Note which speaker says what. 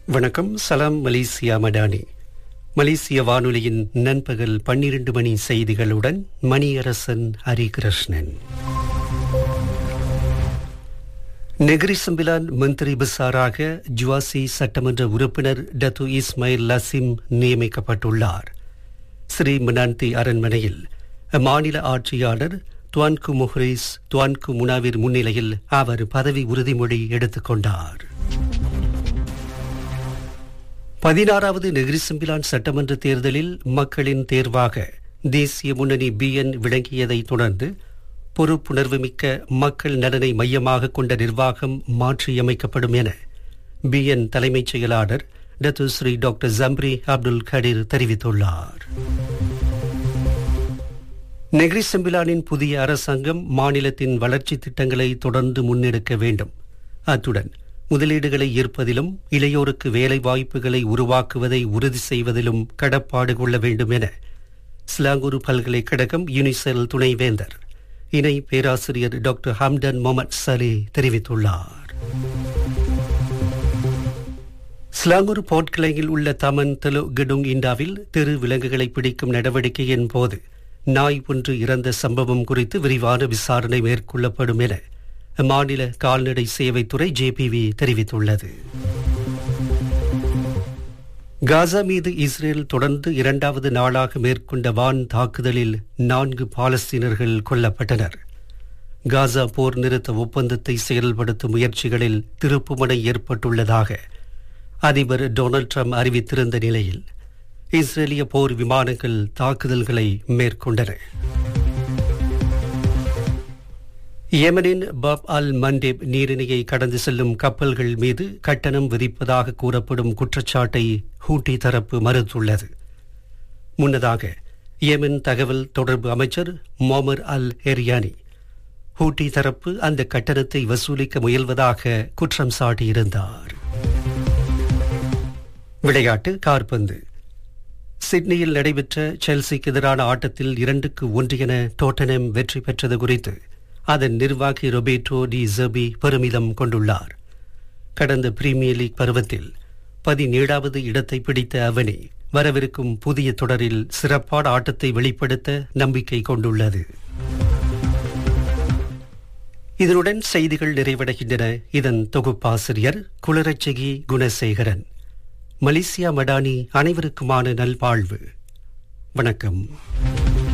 Speaker 1: வணக்கம் சலாம் மலேசியா மடானி மலேசிய வானொலியின் நண்பகல் பன்னிரண்டு மணி செய்திகளுடன் மணியரசன் ஹரிகிருஷ்ணன் நெகிரி சம்பிலான் மந்திரி பிசாராக ஜுவாசி சட்டமன்ற உறுப்பினர் டத்து இஸ்மாயில் லசிம் நியமிக்கப்பட்டுள்ளார் ஸ்ரீ மனாந்தி அரண்மனையில் அம்மாநில ஆட்சியாளர் துவான்கு முஹ்ரிஸ் துவான்கு முனாவிர் முன்னிலையில் அவர் பதவி உறுதிமொழி எடுத்துக்கொண்டார் பதினாறாவது நெகிரிசம்பிலான் சட்டமன்ற தேர்தலில் மக்களின் தேர்வாக தேசிய முன்னணி பிஎன் விளங்கியதை தொடர்ந்து பொறுப்புணர்வுமிக்க மக்கள் நலனை மையமாக கொண்ட நிர்வாகம் மாற்றியமைக்கப்படும் என பிஎன் தலைமைச் செயலாளர் Datuk Seri doctor Zambry Abdul Kadir தெரிவித்துள்ளார் நெகிரி செம்பிலானின் புதிய அரசாங்கம் மாநிலத்தின் வளர்ச்சி திட்டங்களை தொடர்ந்து முன்னெடுக்க வேண்டும் அத்துடன் முதலீடுகளை ஈர்ப்பதிலும் இளையோருக்கு வேலை வாய்ப்புகளை உருவாக்குவதை உறுதி செய்வதிலும் கடப்பாடு கொள்ள வேண்டும் என ஸ்லாங்கூர் பல்கலைக்கழகம் யுனிசெல் துணைவேந்தர் இணை பேராசிரியர் டாக்டர் ஹம்டன் மொஹமத் சலி தெரிவித்துள்ளார் ஸ்லாங்கூர் போர்ட்கிளையில் உள்ள தமன் தெலு கெடுங் இண்டாவில் தெரு விலங்குகளை பிடிக்கும் நடவடிக்கையின் போது நாய் ஒன்று இறந்த சம்பவம் குறித்து விரிவான விசாரணை மேற்கொள்ளப்படும் என மாநில கால்நடை சேவைத்துறை ஜேபிவி தெரிவித்துள்ளது காசா மீது இஸ்ரேல் தொடர்ந்து இரண்டாவது நாளாக மேற்கொண்ட வான் தாக்குதலில் நான்கு பாலஸ்தீனர்கள் கொல்லப்பட்டனர் காசா போர் நிறுத்த ஒப்பந்தத்தை செயல்படுத்தும் முயற்சிகளில் திருப்புமுனை ஏற்பட்டுள்ளதாக அதிபர் டொனால்ட் ட்ரம்ப் அறிவித்திருந்த நிலையில் இஸ்ரேலிய போர் விமானங்கள் தாக்குதல்களை மேற்கொண்டன யேமனின் பாப் அல் மண்டேப் நீரிணையை கடந்து செல்லும் கப்பல்கள் மீது கட்டணம் விதிப்பதாக கூறப்படும் குற்றச்சாட்டை ஹூட்டி தரப்பு மறுத்துள்ளது முன்னதாக யேமன் தகவல் தொடர்பு அமைச்சர் மொமர் அல் ஹெரியானி ஹூட்டி தரப்பு அந்த கட்டணத்தை வசூலிக்க முயல்வதாக குற்றம் சாட்டியிருந்தார் விளையாட்டு கார்பந்து சிட்னியில் நடைபெற்ற செல்சிக்கு எதிரான ஆட்டத்தில் இரண்டுக்கு ஒன்று என டோட்டனம் வெற்றி பெற்றது குறித்து அதன் நிர்வாகி ரொபேட்டோ டி ஜபி பெருமிதம் கொண்டுள்ளார் கடந்த பிரீமியர் லீக் பருவத்தில் பதினேழாவது இடத்தை பிடித்த அவனி வரவிருக்கும் புதிய தொடரில் சிறப்பான ஆட்டத்தை வெளிப்படுத்த நம்பிக்கை கொண்டுள்ளது இதனுடன் செய்திகள் நிறைவடைகின்றன இதன் தொகுப்பாசிரியர் குளரச்செகி குணசேகரன் மலேசியா மடானி அனைவருக்குமான நல்வாழ்வு வணக்கம்